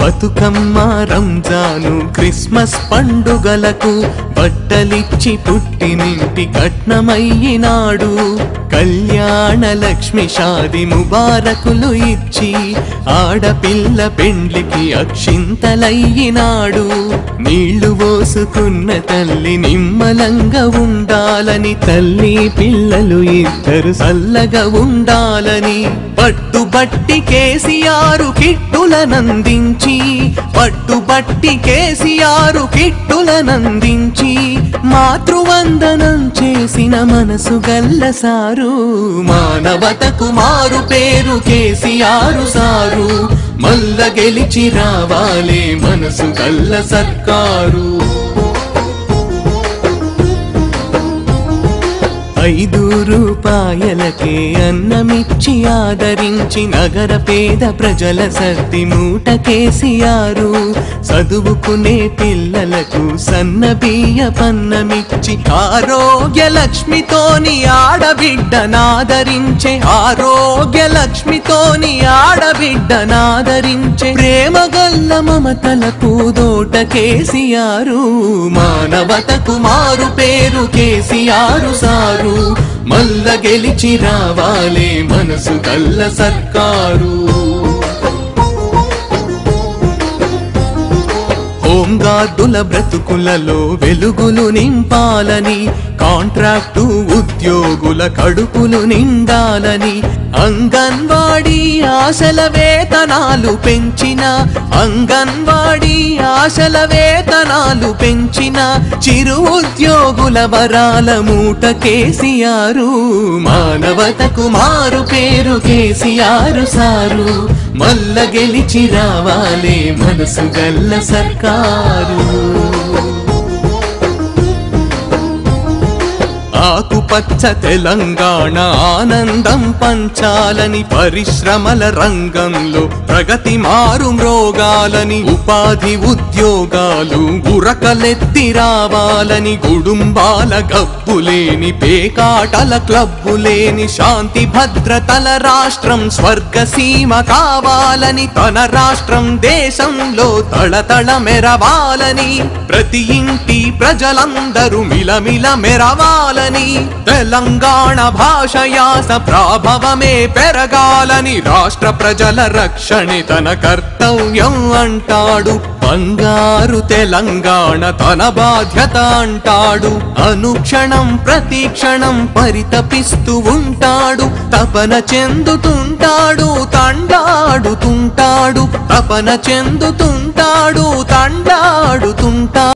Bathukamma Ramzan Christmas పండుగలకు బట్టలిచ్చి పుట్టినింటి కట్నమయ్యినాడు కళ్యాణ లక్ష్మి షాది ముబారకులు ఇచ్చి ఆడపిల్ల పెండ్లికి అక్షింతలయ్యినాడు నీళ్లు పోసుకున్న తల్లి నిమ్మలంగా ఉండాలని తల్లి పిల్లలు ఇద్దరు చల్లగా ఉండాలని పట్టుబట్టి కేసీఆర్ కిట్టులనందించి పట్టుబట్టి కేసీఆర్ కిట్టులనందించి మాతృవందనం చేసిన మనసు గల్ల సారు మానవతకు మారు పేరు కేసీఆర్ సారు మల్ల గెలిచి రావాలే మనసు గల్ల సర్కారు ఐదు రూపాయలకే అన్నమిచ్చి ఆదరించి నగర పేద ప్రజల సర్ది మూట కేసీఆరు చదువుకునే పిల్లలకు సన్న బియ్య పన్నమిచ్చి ఆరోగ్య లక్ష్మితోని ఆడబిడ్డ నాదరించే ఆరోగ్య లక్ష్మితోని ఆడబిడ్డ నాదరించే ప్రేమ గల్ల మమతల పూదోట కేసీఆరు మానవతకు మారు పేరు కేసీఆరు సారు మల్ల గెలిచి రావాలే మనసు కల్ల సర్కారు హోంగార్డుల బ్రతుకులలో వెలుగులు నింపాలని కాంట్రాక్టు ఉద్యోగుల కడుపులు నిండాలని అంగన్వాడీ ఆశల వేతనాలు పెంచిన అంగన్వాడీ ఆశల వేతనాలు పెంచిన చిరు ఉద్యోగుల వరాల మూట కేసీఆరు మానవతకు మారు పేరు కేసీఆరు సారు మల్ల గెలిచి రావాలే మనసు గల్ల సర్కారు ఆకుపచ్చ తెలంగాణ ఆనందం పంచాలని పరిశ్రమల రంగంలో ప్రగతి మారు మ్రోగాలని ఉపాధి ఉద్యోగాలు ఉరకలెత్తి రావాలని కుటుంబాల గబ్బులేని పేకాటల క్లబ్బులేని శాంతి భద్రతల రాష్ట్రం స్వర్గసీమ కావాలని తన రాష్ట్రం దేశంలో తళతళ మెరవాలని ప్రతి ఇంటి ప్రజలందరూ మిలమిల మెరవాలని తెలంగాణ భాష యాస ప్రాభవమే పెరగాలని రాష్ట్ర ప్రజల రక్షణే తన కర్తవ్యం అంటాడు బంగారు తెలంగాణ తన బాధ్యత అంటాడు అనుక్షణం ప్రతి క్షణం పరితపిస్తూ ఉంటాడు తపన చెందుతుంటాడు తండాడుతుంటాడు తపన చెందుతుంటాడు తండాడుతుంటాడు